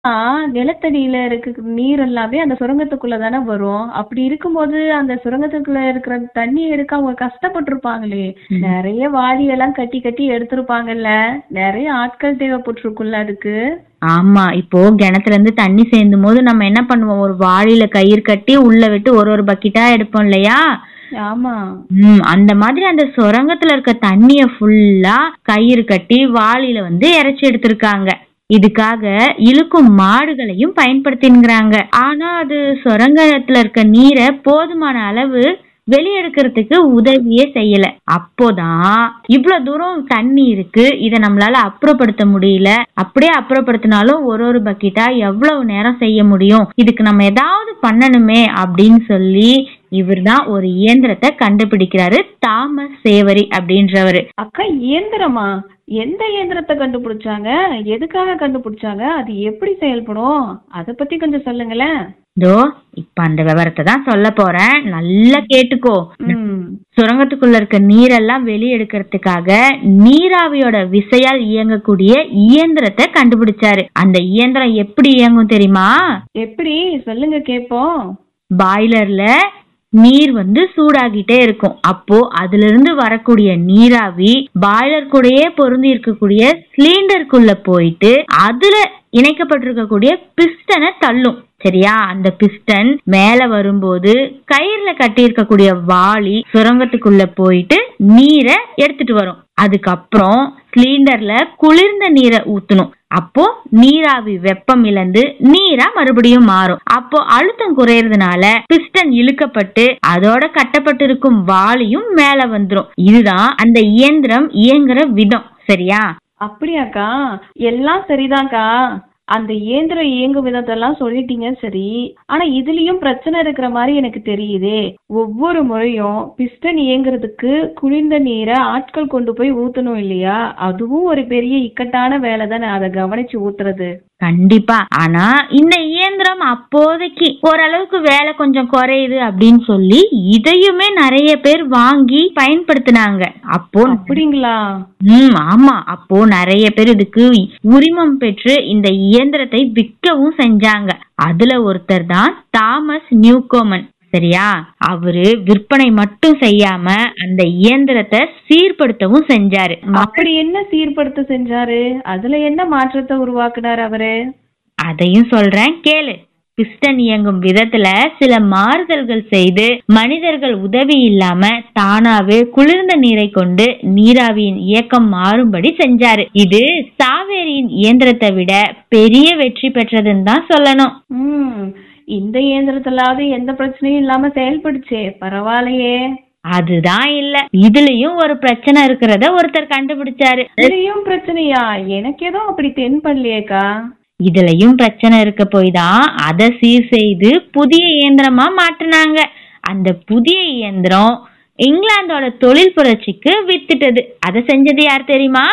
ஆ, நிலத்தடியில இருக்க நீர் எல்லாமே அந்த சுரங்கத்துக்குள்ள தானே வரும் அப்படி இருக்கும்போது அந்த சுரங்கத்துக்குள்ள இருக்கிற தண்ணி எடுக்க அவங்க கஷ்டப்பட்டிருப்பாங்களே ம். நிறைய வாளி எல்லாம் கட்டி கட்டி எடுத்திருப்பாங்கல்ல நிறைய ஆட்கள் தேவைப்பட்டிருக்கும்ல அதுக்கு ஆமா இப்போ கிணத்துல இருந்து தண்ணி சேர்ந்தும் போது நம்ம என்ன பண்ணுவோம் ஒரு வாளியில கயிறு கட்டி உள்ள விட்டு ஒரு ஒரு பக்கெட்டா எடுப்போம் இல்லையா ஆமா ம் அந்த மாதிரி அந்த சுரங்கத்துல இருக்க தண்ணிய ஃபுல்லா கயிறு கட்டி வாளியில வந்து இறைச்சி எடுத்திருக்காங்க இதுக்காக இழுக்கும் மாடுகளையும் பயன்படுத்திங்கிறாங்க ஆனா அது சுரங்கத்துல இருக்க நீரை போதுமான அளவு வெளியெடுக்கிறதுக்கு உதவியே செய்யல அப்போதான் இவ்ளோ தூரம் தண்ணி இருக்கு இத நம்மளால அப்புறப்படுத்த முடியல அப்படியே அப்புறப்படுத்தினாலும் ஒரு ஒரு பக்கெட்டா எவ்வளவு நேரம் செய்ய முடியும் இதுக்கு நம்ம ஏதாவது பண்ணணுமே அப்படின்னு சொல்லி இவர்தான் ஒரு இயந்திரத்தை கண்டுபிடிக்கிறாரு தாமஸ் சேவரி அப்படின்றவரு அக்கா இயந்திரமா எந்த இயந்திரத்தை கண்டுபிடிச்சாங்க எதுக்காக கண்டுபிடிச்சாங்க அது எப்படி செயல்படும் அத பத்தி கொஞ்சம் சொல்லுங்களேன் இதோ இப்ப அந்த விவரத்தை தான் சொல்ல போறேன் நல்லா கேட்டுக்கோ ம் சுரங்கத்துக்குள்ள இருக்க நீரெல்லாம் வெளியெடுக்கிறதுக்காக நீராவியோட விசையால் இயங்கக்கூடிய இயந்திரத்தை கண்டுபிடிச்சாரு அந்த இயந்திரம் எப்படி இயங்கும் தெரியுமா எப்படி சொல்லுங்க கேப்போம் பாய்லர்ல நீர் வந்து சூடாகிட்டே இருக்கும் அப்போ அதுல இருந்து வரக்கூடிய நீராவி பாய்லர் கூடயே பொருந்தி இருக்கக்கூடிய சிலிண்டருக்குள்ள போயிட்டு அதுல இணைக்கப்பட்டிருக்கக்கூடிய பிஸ்டனை தள்ளும் சரியா அந்த பிஸ்டன் மேல வரும்போது கயிறுல கட்டி இருக்கக்கூடிய வாளி சுரங்கத்துக்குள்ள போயிட்டு நீரை எடுத்துட்டு வரும் அதுக்கப்புறம் சிலிண்டர்ல குளிர்ந்த நீரை ஊத்தணும் அப்போ நீராவி வெப்பம் இழந்து நீரா மறுபடியும் மாறும் அப்போ அழுத்தம் குறையறதுனால பிஸ்டன் இழுக்கப்பட்டு அதோட கட்டப்பட்டிருக்கும் வாளியும் மேல வந்துரும் இதுதான் அந்த இயந்திரம் இயங்குற விதம் சரியா அப்படியாக்கா எல்லாம் சரிதான்க்கா அந்த இயந்திரம் இயங்கும் விதத்தெல்லாம் சொல்லிட்டீங்க சரி ஆனா இதுலயும் பிரச்சனை இருக்கிற மாதிரி எனக்கு தெரியுதே ஒவ்வொரு முறையும் பிஸ்டன் இயங்குறதுக்கு குளிர்ந்த நீரை ஆட்கள் கொண்டு போய் ஊத்தணும் இல்லையா அதுவும் ஒரு பெரிய இக்கட்டான வேலை தானே அதை கவனிச்சு ஊத்துறது கண்டிப்பா ஆனா இந்த இயந்திரம் அப்போதைக்கு ஓரளவுக்கு வேலை கொஞ்சம் குறையுது அப்படின்னு சொல்லி இதையுமே நிறைய பேர் வாங்கி பயன்படுத்தினாங்க அப்போ அப்படிங்களா ம் ஆமா அப்போ நிறைய பேர் இதுக்கு உரிமம் பெற்று இந்த இயந்திரத்தை விற்கவும் செஞ்சாங்க அதுல ஒருத்தர் தான் தாமஸ் நியூகோமன் சரியா அவரு விற்பனை மட்டும் செய்யாம அந்த இயந்திரத்தை சீர்படுத்தவும் செஞ்சாரு அப்படி என்ன சீர்படுத்த செஞ்சாரு அதுல என்ன மாற்றத்தை உருவாக்குனார் அவரு அதையும் சொல்றேன் கேளு பிஸ்டன் இயங்கும் விதத்துல சில மாறுதல்கள் செய்து மனிதர்கள் உதவி இல்லாம தானாவே குளிர்ந்த நீரை கொண்டு நீராவியின் இயக்கம் மாறும்படி செஞ்சாரு இது சாவேரியின் இயந்திரத்தை விட பெரிய வெற்றி பெற்றதுன்னு தான் சொல்லணும் ம் இந்த இயந்திரத்திலாவது எந்த பிரச்சனையும் இல்லாம செயல்படுச்சே பரவாயில்லையே அதுதான் இல்ல இதுலயும் ஒரு பிரச்சனை இருக்கிறத ஒருத்தர் கண்டுபிடிச்சாரு இதுலயும் பிரச்சனையா எனக்கு ஏதோ அப்படி தென்படலையேக்கா இதுலயும் பிரச்சனை இருக்க போய் தான் அதை சீர் செய்து புதிய இயந்திரமா மாட்டுனாங்க அந்த புதிய இயந்திரம் இங்கிலாந்தோட தொழில் புரட்சிக்கு வித்துட்டது அதை செஞ்சது யார் தெரியுமா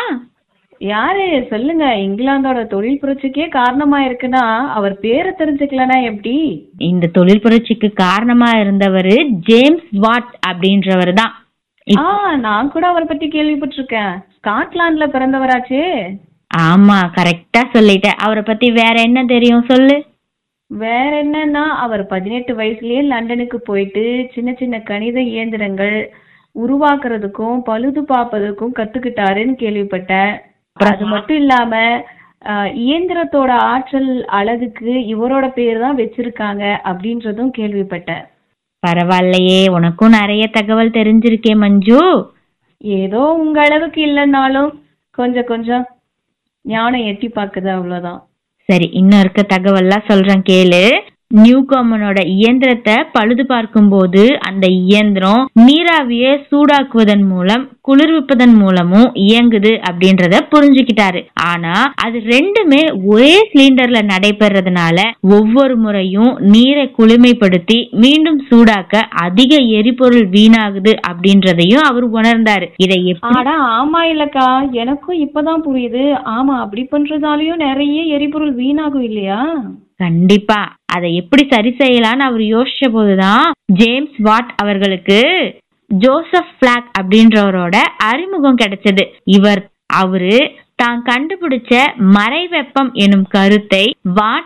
யாரு சொல்லுங்க இங்கிலாந்தோட தொழில் புரட்சிக்கே காரணமா இருக்குன்னா அவர் பேரை தெரிஞ்சுக்கலனா எப்படி இந்த தொழில் புரட்சிக்கு காரணமா இருந்தவரு ஜேம்ஸ் வாட் அப்படின்றவர் தான் ஆ நான் கூட அவரை பத்தி கேள்விப்பட்டிருக்கேன் ஸ்காட்லாந்துல பிறந்தவராச்சே ஆமா கரெக்டா சொல்லிட்ட அவரை பத்தி வேற என்ன தெரியும் சொல்லு வேற என்னன்னா அவர் பதினெட்டு வயசுலயே லண்டனுக்கு போயிட்டு சின்ன சின்ன கணித இயந்திரங்கள் உருவாக்குறதுக்கும் பழுது பார்ப்பதற்கும் கத்துக்கிட்டாருன்னு கேள்விப்பட்டேன் அது மட்டும் இல்லாம ஆஹ், இயந்திரத்தோட ஆற்றல் அழகுக்கு இவரோட பேர் தான் வச்சிருக்காங்க அப்படின்றதும் கேள்விப்பட்டேன் பரவாயில்லையே உனக்கும் நிறைய தகவல் தெரிஞ்சிருக்கே மஞ்சு ஏதோ உங்க அளவுக்கு இல்லைன்னாலும் கொஞ்சம் கொஞ்சம் ஞானம் எட்டி பாக்குது அவ்வளவுதான் சரி இன்னும் இருக்க தகவல்லாம் சொல்றேன் கேளு நியூகாமனோட இயந்திரத்தை பழுது பார்க்கும்போது அந்த இயந்திரம் நீராவியை சூடாக்குவதன் மூலம் குளிர்விப்பதன் மூலமும் இயங்குது அப்படின்றத புரிஞ்சுக்கிட்டாரு ஆனா அது ரெண்டுமே ஒரே சிலிண்டர்ல நடைபெறதுனால ஒவ்வொரு முறையும் நீரை குளுமைப்படுத்தி மீண்டும் சூடாக்க அதிக எரிபொருள் வீணாகுது அப்படின்றதையும் அவர் உணர்ந்தாரு இதை எப்படி ஆடா ஆமா இல்லக்கா எனக்கும் இப்பதான் புரியுது ஆமா அப்படி பண்றதாலயும் நிறைய எரிபொருள் வீணாகும் இல்லையா கண்டிப்பா அதை எப்படி சரி செய்யலாம்னு அவர் யோசிச்ச போதுதான் ஜேம்ஸ் வாட் அவர்களுக்கு ஜோசப் பிளாக் அப்படின்றவரோட அறிமுகம் கிடைச்சது இவர் அவரு தான் கண்டுபிடிச்ச மறை வெப்பம் எனும் கருத்தை வாட்